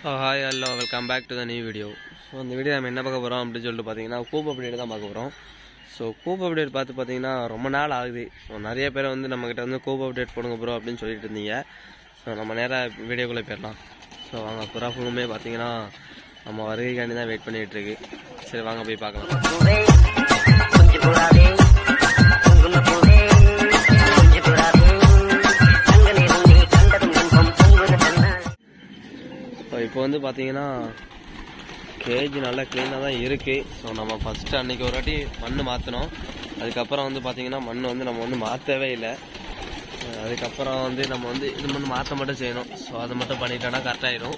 hi hello welcome back to the new video so இந்த video நம்ம என்ன பார்க்க போகிறோம் அப்படின்னு சொல்லிட்டு பார்த்தீங்கன்னா கூப் அப்டேட் தான் பார்க்க போகிறோம் ஸோ கூப் அப்டேட் பார்த்து பார்த்தீங்கன்னா ரொம்ப நாள் ஆகுது ஸோ நிறைய பேர் வந்து நம்மக்கிட்ட வந்து கூப் அப்டேட் போடுங்க ப்ரோ அப்படின்னு சொல்லிட்டு இருந்தீங்க ஸோ நம்ம நேராக வீடியோக்குள்ளே போயிடலாம் ஸோ வாங்க புறா ஃபுல்லுமே பார்த்தீங்கன்னா நம்ம வருகைக்காண்டி தான் வெயிட் பண்ணிகிட்டு இருக்கு சரி வாங்க போய் பார்க்கலாம் பூவே கொஞ்சம் புறாவே பொங்குன பூவே கொஞ்சம் புறாவே தங்க நிறம் நீ கண்டதும் இன்பம் பொங்குன தன்னால் ஸோ இப்போ வந்து பார்த்தீங்கன்னா கேஜ் நல்லா க்ளீனாக தான் இருக்குது ஸோ நம்ம ஃபஸ்ட்டு அன்னைக்கு ஒரு வாட்டி மண் மாற்றினோம் அதுக்கப்புறம் வந்து பார்த்தீங்கன்னா மண் வந்து நம்ம வந்து மாற்றவே இல்லை அஹ் அதுக்கப்புறம் வந்து நம்ம வந்து இது மட்டும் மாற்ற மட்டும் செய்யணும் ஸோ அதை மட்டும் பண்ணிட்டோன்னா கரெக்டாயிடும்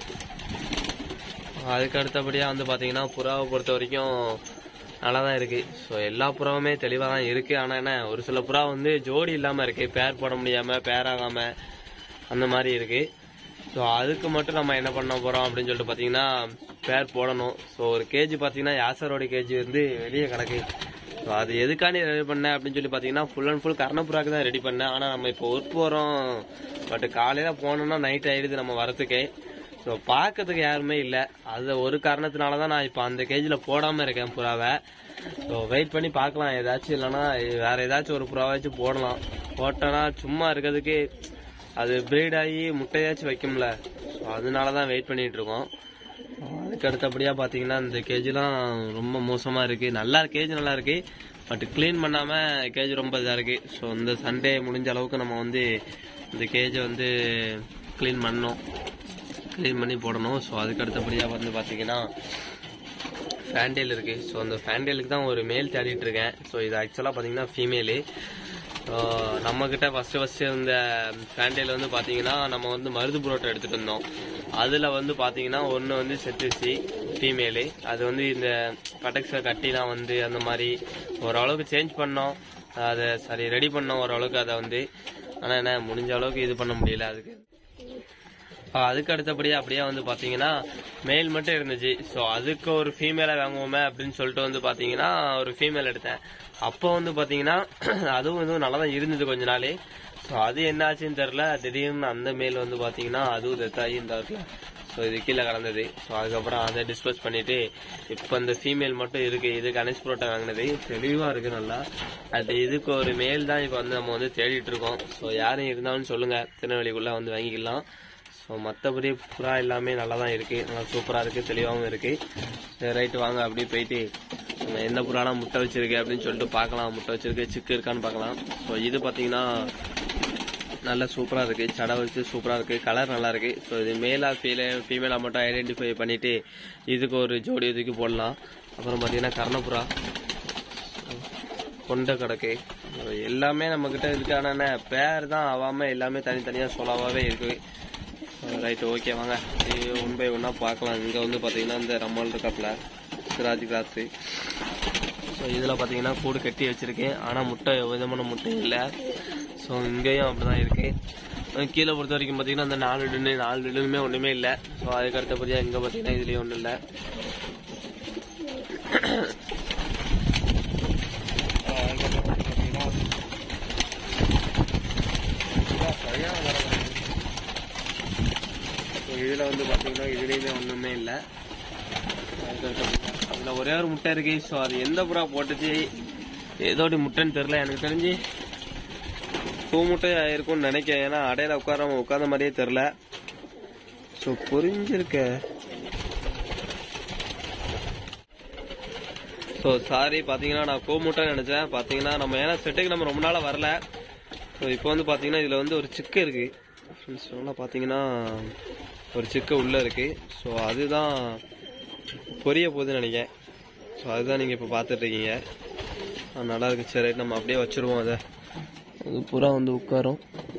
அதுக்கு அடுத்தபடியாக வந்து பார்த்தீங்கன்னா புறாவை பொறுத்த வரைக்கும் நல்லா தான் இருக்குது ஸோ எல்லா புறாவுமே தெளிவாக தான் இருக்குது ஆனால் என்ன ஒரு சில புறா வந்து ஜோடி இல்லாமல் இருக்குது பேர் போட முடியாமல் பேர் ஆகாமல் அந்த மாதிரி இருக்குது ஸோ அதுக்கு மட்டும் நம்ம என்ன பண்ண போகிறோம் அப்படின்னு சொல்லிட்டு பார்த்தீங்கன்னா பேர் போடணும் ஸோ ஒரு கேஜி பார்த்தீங்கன்னா யாசரோட கேஜி வந்து வெளியே கிடக்கு ஸோ அது எதுக்காண்டி ரெடி பண்ணேன் அப்படின்னு சொல்லி பார்த்தீங்கன்னா ஃபுல் அண்ட் ஃபுல் கர்ணப்புறாக்கு தான் ரெடி பண்ணேன் ஆனால் நம்ம இப்போ ஒர்க் போகிறோம் பட் காலையில் போனோம்னா நைட் ஆயிடுது நம்ம வரத்துக்கே ஸோ பார்க்கறதுக்கு யாருமே இல்லை அது ஒரு காரணத்தினால தான் நான் இப்போ அந்த கேஜில் போடாமல் இருக்கேன் புறாவை ஸோ வெயிட் பண்ணி பார்க்கலாம் ஏதாச்சும் இல்லைன்னா வேற ஏதாச்சும் ஒரு புறாவாச்சும் போடலாம் போட்டோன்னா சும்மா இருக்கிறதுக்கு அது பிரீட் ஆகி முட்டையாச்சும் வைக்கும்ல ஸோ அதனால தான் வெயிட் பண்ணிட்டு இருக்கோம் அதுக்கு அடுத்தபடியாக பார்த்தீங்கன்னா இந்த கேஜிலாம் ரொம்ப மோசமாக இருக்குது நல்லா கேஜ் நல்லா இருக்கு பட் க்ளீன் பண்ணாமல் கேஜ் ரொம்ப இதாக இருக்குது ஸோ இந்த சண்டே முடிஞ்ச அளவுக்கு நம்ம வந்து இந்த கேஜை வந்து க்ளீன் பண்ணணும் க்ளீன் பண்ணி போடணும் ஸோ அதுக்கு அடுத்தபடியாக வந்து பார்த்தீங்கன்னா ஃபேண்டேல் இருக்குது ஸோ அந்த ஃபேண்டேலுக்கு தான் ஒரு மேல் தேடிட்டு இருக்கேன் ஸோ இது ஆக்சுவலாக பார்த்தீங்கன்னா ஃபீமேலு நம்மக்கிட்ட ஃபஸ்ட்டு ஃபஸ்ட்டு இந்த ஃபேண்டேல் வந்து பார்த்தீங்கன்னா நம்ம வந்து மருது புரோட்டா எடுத்துகிட்டு இருந்தோம் அதில் வந்து பார்த்தீங்கன்னா ஒன்று வந்து செத்துச்சு ஃபீமேலு அது வந்து இந்த கட்டக்ஸை கட்டிலாம் வந்து அந்த மாதிரி ஓரளவுக்கு சேஞ்ச் பண்ணோம் அதை சரி ரெடி பண்ணோம் ஓரளவுக்கு அதை வந்து ஆனால் என்ன முடிஞ்ச அளவுக்கு இது பண்ண முடியல அதுக்கு ஆஹ் அதுக்கு அடுத்தபடியாக அப்படியே வந்து பார்த்தீங்கன்னா மேல் மட்டும் இருந்துச்சு ஸோ அதுக்கு ஒரு ஃபீமேலை வாங்குவோமே அப்படின்னு சொல்லிட்டு வந்து பார்த்தீங்கன்னா ஒரு ஃபீமேல் எடுத்தேன் அப்போ வந்து பார்த்தீங்கன்னா அதுவும் வந்து நல்லா தான் இருந்தது கொஞ்ச நாள் ஸோ அது என்ன ஆச்சுன்னு தெரில திடீர்னு அந்த மேல் வந்து பார்த்தீங்கன்னா அதுவும் டெத்தாகி இந்த இடத்துல ஸோ இது கீழே கலந்தது ஸோ அதுக்கப்புறம் அதை டிஸ்போஸ் பண்ணிட்டு இப்போ இந்த ஃபீமேல் மட்டும் இருக்கு இது கணேஷ் புரோட்டா வாங்கினது தெளிவாக இருக்கு நல்லா அது இதுக்கு ஒரு மேல் தான் இப்போ வந்து நம்ம வந்து தேடிட்டு இருக்கோம் ஸோ யாரும் இருந்தாலும் சொல்லுங்க திருநெல்வேலிக்குள்ளே வந்து வாங்கிக்கலாம் ஸோ மற்றபடி புறா எல்லாமே நல்லா தான் இருக்குது நல்லா சூப்பராக இருக்குது தெளிவாகவும் இருக்குது சரி ரைட்டு வாங்க அப்படியே போயிட்டு நம்ம என்ன புறாலாம் முட்டை வச்சிருக்கு அப்படின்னு சொல்லிட்டு பார்க்கலாம் முட்டை வச்சிருக்கு சிக்கு இருக்கான்னு பார்க்கலாம் ஸோ இது பார்த்தீங்கன்னா நல்ல சூப்பராக இருக்குது சடை வச்சு சூப்பராக இருக்குது கலர் நல்லா இருக்குது ஸோ இது மேலா ஃபீலே ஃபீமேலாக மட்டும் ஐடென்டிஃபை பண்ணிவிட்டு இதுக்கு ஒரு ஜோடி இதுக்கு போடலாம் அப்புறம் பார்த்தீங்கன்னா கர்ணப்புறா கொண்ட கிடக்கு எல்லாமே நம்மக்கிட்ட இருக்கு ஆனால் என்ன பேர் தான் ஆகாமல் எல்லாமே தனித்தனியாக சொலாவாகவே இருக்குது ரைட்டு ஓகே வாங்க ஒன் பை ஒன்னாக பார்க்கலாம் இங்கே வந்து பார்த்தீங்கன்னா இந்த ரம்மல் இருக்காப்புல சிராஜ் கிராஸு ஸோ இதில் பார்த்தீங்கன்னா கூடு கட்டி வச்சுருக்கேன் ஆனால் முட்டை விதமான முட்டை இல்லை ஸோ இங்கேயும் அப்படி தான் இருக்குது கீழே பொறுத்த வரைக்கும் பார்த்தீங்கன்னா அந்த நாலு டின்னு நாலு டின்னுமே ஒன்றுமே இல்லை ஸோ அதுக்கு அடுத்தபடியாக இங்கே பார்த்தீங்கன்னா இதுலேயும் ஒன்றும் இல்லை இதில் வந்து பார்த்தீங்கன்னா இதுலேயுமே ஒன்றுமே இல்லை அதில் ஒரே ஒரு முட்டை இருக்கு ஸோ அது எந்த புறா போட்டுச்சு ஏதோடி முட்டைன்னு தெரில எனக்கு தெரிஞ்சு பூ முட்டையா இருக்கும்னு நினைக்கிறேன் ஏன்னா அடையில உட்காராம உட்கார்ந்த மாதிரியே தெரில ஸோ புரிஞ்சிருக்க ஸோ சாரி பார்த்தீங்கன்னா நான் பூ முட்டைன்னு நினச்சேன் பார்த்தீங்கன்னா நம்ம ஏன்னா செட்டுக்கு நம்ம ரொம்ப நாளாக வரல ஸோ இப்போ வந்து பார்த்தீங்கன்னா இதில் வந்து ஒரு சிக்கு இருக்கு ஃப்ரெண்ட்ஸ் நல்லா பார்த்தீங்கன்னா ஒரு சிக்கு உள்ளே இருக்கு ஸோ அதுதான் பொரிய போகுதுன்னு நினைக்கிறேன் ஸோ அதுதான் நீங்கள் இப்போ பார்த்துட்டு இருக்கீங்க ஆ, நல்லா இருக்கு சரி ரைட் நம்ம அப்படியே வச்சிருவோம் அதை அது புறா வந்து உட்காரும்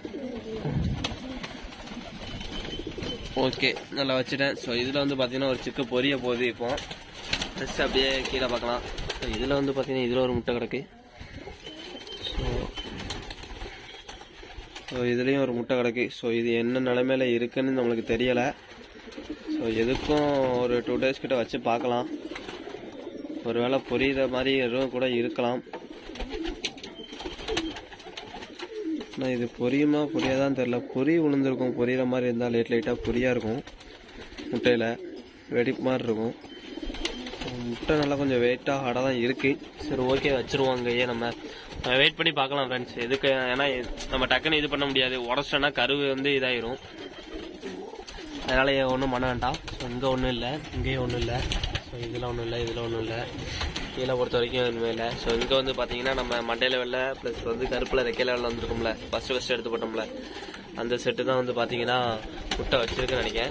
ஓகே நல்லா வச்சுட்டேன் ஸோ இதில் வந்து பார்த்தீங்கன்னா ஒரு சிக்கு பொரிய போகுது இப்போ ஜஸ்ட் அப்படியே கீழே பார்க்கலாம் ஸோ இதில் வந்து பார்த்தீங்கன்னா இதில் ஒரு முட்டை கிடக்கு ஸோ ஸோ இதுலேயும் ஒரு முட்டை கிடக்கு ஸோ இது என்ன நிலைமையில இருக்குன்னு நம்மளுக்கு தெரியலை ஸோ எதுக்கும் ஒரு டூ டேஸ் கிட்ட வச்சு பார்க்கலாம் ஒருவேளை புரியுற மாதிரி எதுவும் கூட இருக்கலாம் ஆனால் இது பொரியுமா புரியாதான்னு தெரில பொரி விழுந்திருக்கும் பொரியிற மாதிரி இருந்தால் லைட் லைட்டாக பொரியா இருக்கும் முட்டையில் வெடிப்பு மாதிரி இருக்கும் முட்டை நல்லா கொஞ்சம் வெயிட்டாக ஹார்டாக தான் இருக்கு சரி ஓகே வச்சிருவோம் அங்கேயே நம்ம வெயிட் பண்ணி பார்க்கலாம் ஃப்ரெண்ட்ஸ் எதுக்கு ஏன்னா இது- நம்ம டக்குன்னு இது பண்ண முடியாது உடச்சிட்டோன்னா கருவு வந்து இதாயிரும் அதனால ஒன்றும் பண்ண வேண்டாம் ஸோ இங்கே ஒன்றும் இல்லை இங்கேயும் ஒன்றும் இல்லை ஸோ இதில் ஒன்றும் இல்லை இதில் ஒன்றும் இல்லை கீழே பொறுத்த வரைக்கும் எதுவுமே இல்லை ஸோ இங்கே வந்து பார்த்தீங்கன்னா நம்ம மண்டையில் வெள்ளை ப்ளஸ் வந்து கருப்பில் ரெக்கையில் வெள்ளை வந்திருக்கும்ல ஃபஸ்ட்டு ஃபஸ்ட்டு எடுத்து போட்டோம்ல அந்த செட்டு தான் வந்து பார்த்தீங்கன்னா முட்டை வச்சிருக்குன்னு நினைக்கிறேன்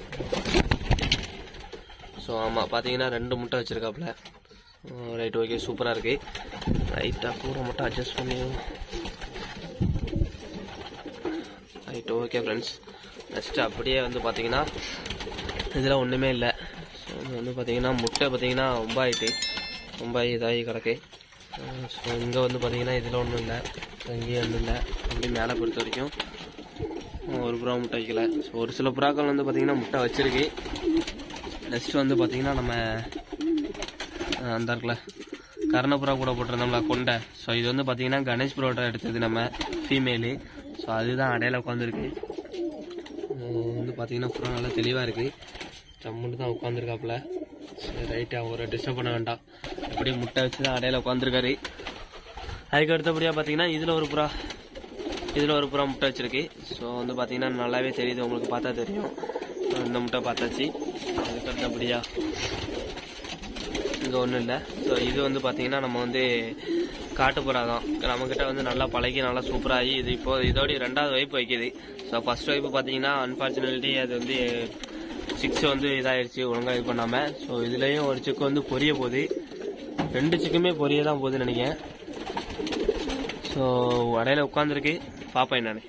ஸோ ஆமாம் பார்த்தீங்கன்னா ரெண்டு முட்டை வச்சிருக்காப்புல ரைட் ஓகே சூப்பராக இருக்கு ரைட்டாக கூட மட்டும் அட்ஜஸ்ட் பண்ணி ரைட் ஓகே ஃப்ரெண்ட்ஸ் நெக்ஸ்ட் அப்படியே வந்து பார்த்தீங்கன்னா இதில் ஒன்றுமே இல்லை ஸோ இது வந்து பார்த்தீங்கன்னா முட்டை பார்த்தீங்கன்னா ரொம்ப ஆயிட்டு ரொம்ப இதாகி கிடக்கு ஸோ இங்கே வந்து பார்த்தீங்கன்னா இதில் ஒன்றும் இல்லை இங்கேயும் ஒன்றும் இல்லை அப்படி மேலே பொறுத்த வரைக்கும் ஒரு புறா முட்டை வைக்கல ஸோ ஒரு சில புறாக்கள் வந்து பார்த்தீங்கன்னா முட்டை வச்சிருக்கு நெக்ஸ்ட் வந்து பார்த்தீங்கன்னா நம்ம அஹ், அந்த இருக்குல்ல கர்ணபுரா கூட போட்டிருந்தோம்ல கொண்டை ஸோ இது வந்து பார்த்தீங்கன்னா கணேஷ் புரோட்டா எடுத்தது நம்ம ஃபீமேலு ஸோ அதுதான் அடையில உட்காந்துருக்கு வந்து பார்த்தீங்கன்னா புறா நல்லா தெளிவாக இருக்குது சம்முன்னு தான் உட்காந்துருக்காப்புல சரி ரைட்டு அவரை டிஸ்டர்ப் பண்ண வேண்டாம் அப்படியே முட்டை வச்சு தான் அடையில உட்காந்துருக்காரு அதுக்கு அடுத்தபடியாக பார்த்தீங்கன்னா இதில் ஒரு புறா இதில் ஒரு புறா முட்டை வச்சிருக்கு ஸோ வந்து பார்த்தீங்கன்னா நல்லாவே தெரியுது உங்களுக்கு பார்த்தா தெரியும் இந்த முட்டை பார்த்தாச்சு அதுக்கு அடுத்தபடியாக இங்கே ஒன்றும் இல்லை ஸோ இது வந்து பார்த்தீங்கன்னா நம்ம வந்து காட்டுப்புறா தான் நம்மக்கிட்ட வந்து நல்லா பழகி நல்லா சூப்பராகி இது இப்போ இதோட ரெண்டாவது வைப்பு வைக்குது ஸோ ஃபர்ஸ்ட் வைப்பு பார்த்தீங்கன்னா அன்ஃபார்ச்சுனேட்லி அது வந்து சிக்ஸ் வந்து இதாயிடுச்சு ஒழுங்காக இது பண்ணாமல் ஸோ இதுலேயும் ஒரு சிக்கு வந்து பொரிய போகுது ரெண்டு சிக்குமே பொரிய தான் போகுதுன்னு நினைக்கிறேன் ஸோ இடையில உட்காந்துருக்கு பார்ப்பேன் நான்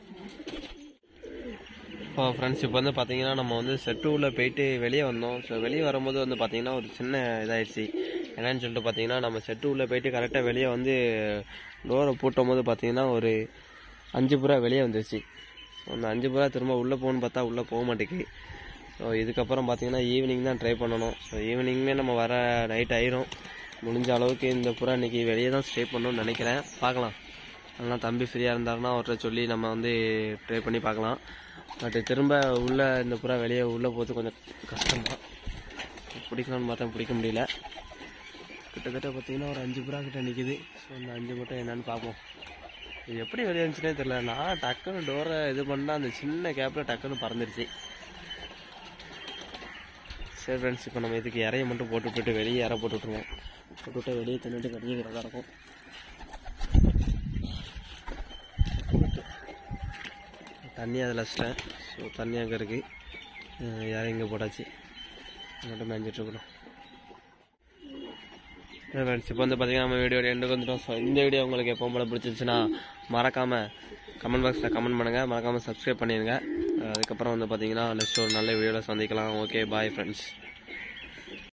இப்போ ஃப்ரெண்ட்ஸ் இப்போ வந்து பார்த்தீங்கன்னா நம்ம வந்து செட்டு உள்ள போயிட்டு வெளியே வந்தோம் ஸோ வெளியே வரும்போது வந்து பார்த்தீங்கன்னா ஒரு சின்ன இதாயிடுச்சு என்னன்னு சொல்லிட்டு பார்த்தீங்கன்னா நம்ம செட்டு உள்ள போயிட்டு கரெக்டாக வெளியே வந்து டோரை பூட்டும் போது பார்த்தீங்கன்னா ஒரு அஞ்சு புறா வெளியே வந்துருச்சு ஸோ அந்த அஞ்சு புறா திரும்ப உள்ளே போகணும்னு பார்த்தா உள்ளே போக மாட்டேங்குது ஸோ இதுக்கப்புறம் பார்த்தீங்கன்னா ஈவினிங் தான் ட்ரை பண்ணணும் ஸோ ஈவினிங்குமே நம்ம வர நைட் ஆயிரும் முடிஞ்ச அளவுக்கு இந்த புறா இன்னைக்கு வெளியே தான் ஸ்டே பண்ணணும்னு நினைக்கிறேன் பார்க்கலாம் அதெல்லாம் தம்பி ஃப்ரீயாக இருந்தாருன்னா அவர்கிட்ட சொல்லி நம்ம வந்து ட்ரை பண்ணி பார்க்கலாம் பட் திரும்ப உள்ள இந்த புறா வெளியே உள்ளே போகிறது கொஞ்சம் கஷ்டம் தான் பிடிக்கலாம்னு பார்த்தா பிடிக்க முடியல கிட்டத்தட்ட பார்த்தீங்கன்னா ஒரு அஞ்சு புறா கிட்ட நிற்கிது ஸோ அந்த அஞ்சு மட்டும் என்னன்னு பார்ப்போம் இது எப்படி வெளியே இருந்துச்சுனே தெரியல நான் டக்குன்னு டோரை இது பண்ணால் அந்த சின்ன கேப்பில் டக்குன்னு பறந்துருச்சு சரி ஃப்ரெண்ட்ஸ் இப்போ நம்ம இதுக்கு இறைய மட்டும் போட்டு போயிட்டு வெளியே இற போட்டு விட்ருவோம் போட்டு விட்டு வெளியே தின்னுட்டு கடிஞ்சிக்கிறதா இருக்கும் தண்ணி அதில் வச்சிட்டேன் ஸோ தண்ணி அங்கே இருக்குது இறை இங்கே போட்டாச்சு மட்டும் மேய்ஞ்சிட்ருக்குறோம் ஃப்ரெண்ட்ஸ் இப்போ வந்து பார்த்தீங்கன்னா நம்ம வீடியோ எண்டுக்கு வந்துட்டோம் ஸோ இந்த வீடியோ உங்களுக்கு எப்போ போல பிடிச்சிருச்சுன்னா மறக்காமல் கமெண்ட் பாக்ஸில் கமெண்ட் பண்ணுங்கள் மறக்காமல் சப்ஸ்கிரைப் பண்ணிடுங்க அதுக்கப்புறம் வந்து பார்த்தீங்கன்னா நெக்ஸ்ட் ஒரு நல்ல வீடியோவில் சந்திக்கலாம் ஓகே பாய் ஃப்ரெண்ட்ஸ்